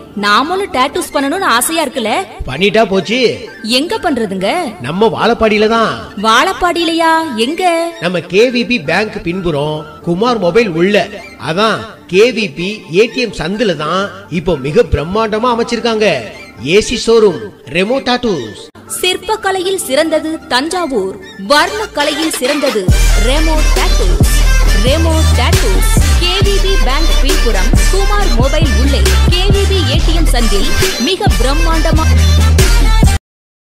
நாமளும் டேட்டூஸ் பண்ணணும்னு ஆசையா இருக்குல்ல பண்ணிட்டா போச்சு எங்க பண்றதுங்க நம்ம வாழப்பாடியில தான் வாழப்பாடியிலையா எங்க நம்ம கேவிபி பேங்க் பின்புறம் குமார் மொபைல் உள்ள அதான் கேவிபி ஏடிஎம் சந்துல தான் இப்போ மிக பிரம்மாண்டமா அமைச்சிருக்காங்க ஏசி ஷோரூம் ரெமோ டாட்டூஸ் சிற்பக்கலையில் சிறந்தது தஞ்சாவூர் வர்ண கலையில் சிறந்தது Remo tattoos Remo tattoos KVB bank பின்புறம் குமார் மொபைல் உள்ளே கேவிபி ஏடிஎம் சந்தில் மிக பிரம்மாண்டமா